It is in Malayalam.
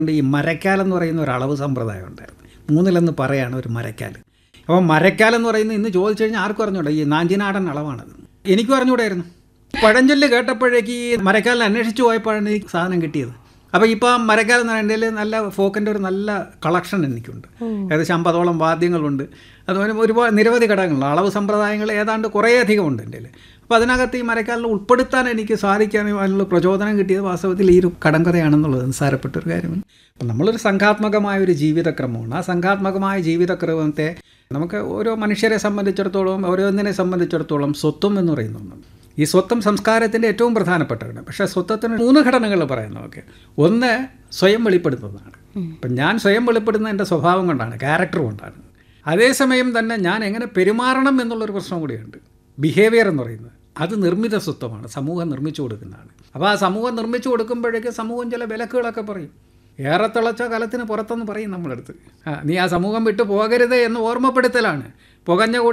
ഈ മരക്കാൽ എന്ന് പറയുന്ന ഒരു അളവ് സമ്പ്രദായം ഉണ്ടായിരുന്നു മൂന്നിലെന്ന് പറയാണ് ഒരു മരക്കാൽ അപ്പോൾ മരക്കാൽ എന്ന് പറയുന്നത് ഇന്ന് ചോദിച്ചു കഴിഞ്ഞാൽ ആർക്കും അറിഞ്ഞൂടാ ഈ നാഞ്ചിനാടൻ അളവാണത് എനിക്കും അറിഞ്ഞൂടായിരുന്നു പഴഞ്ചൊല്ല് കേട്ടപ്പോഴേക്ക് ഈ മരക്കാലിനെ അന്വേഷിച്ച് പോയപ്പോഴാണ് ഈ സാധനം കിട്ടിയത് അപ്പോൾ ഇപ്പോൾ മരക്കാൽ എന്ന് പറയുന്നതിൽ നല്ല ഫോക്കിൻ്റെ ഒരു നല്ല കളക്ഷൻ എനിക്കുണ്ട് ഏകദേശം അമ്പതോളം വാദ്യങ്ങളുണ്ട് അതുപോലെ ഒരുപാട് നിരവധി ഘടകങ്ങളുണ്ട് അളവ് സമ്പ്രദായങ്ങൾ ഏതാണ്ട് കുറേയധികം ഉണ്ട് എൻ്റെ അപ്പോൾ അതിനകത്ത് ഈ മരക്കാലിനെ ഉൾപ്പെടുത്താൻ എനിക്ക് സാധിക്കാനും അതിനുള്ള പ്രചോദനം കിട്ടിയത് വാസ്തവത്തിൽ ഈ ഒരു കടങ്കഥയാണെന്നുള്ളത് നിസ്സാരപ്പെട്ട ഒരു കാര്യമാണ് അപ്പം നമ്മളൊരു സംഘാത്മകമായ ഒരു ജീവിതക്രമമാണ് ആ സംഘാത്മകമായ ജീവിതക്രമത്തെ നമുക്ക് ഓരോ മനുഷ്യരെ സംബന്ധിച്ചിടത്തോളം ഓരോന്നിനെ സംബന്ധിച്ചിടത്തോളം സ്വത്വം എന്ന് പറയുന്ന ഒന്നുണ്ട് ഈ സ്വത്വം സംസ്കാരത്തിൻ്റെ ഏറ്റവും പ്രധാനപ്പെട്ടതാണ് പക്ഷേ സ്വത്വത്തിന് മൂന്ന് ഘടനകൾ പറയാം നമുക്ക് ഒന്ന് സ്വയം വെളിപ്പെടുത്തുന്നതാണ് അപ്പം ഞാൻ സ്വയം വെളിപ്പെടുന്ന എൻ്റെ സ്വഭാവം കൊണ്ടാണ് ക്യാരക്ടർ കൊണ്ടാണ് അതേസമയം തന്നെ ഞാൻ എങ്ങനെ പെരുമാറണം എന്നുള്ളൊരു പ്രശ്നം കൂടിയുണ്ട് ബിഹേവിയർ എന്ന് പറയുന്നത് അത് നിർമ്മിത സ്വത്വമാണ് സമൂഹം നിർമ്മിച്ചു കൊടുക്കുന്നതാണ് അപ്പോൾ ആ സമൂഹം നിർമ്മിച്ചു കൊടുക്കുമ്പോഴേക്ക് സമൂഹം ചില വിലക്കുകളൊക്കെ പറയും ഏറെ തിളച്ച കലത്തിന് പുറത്തെന്ന് പറയും നമ്മളടുത്ത് ആ നീ ആ സമൂഹം വിട്ടു പോകരുത് എന്ന് ഓർമ്മപ്പെടുത്തലാണ് പുകഞ്ഞ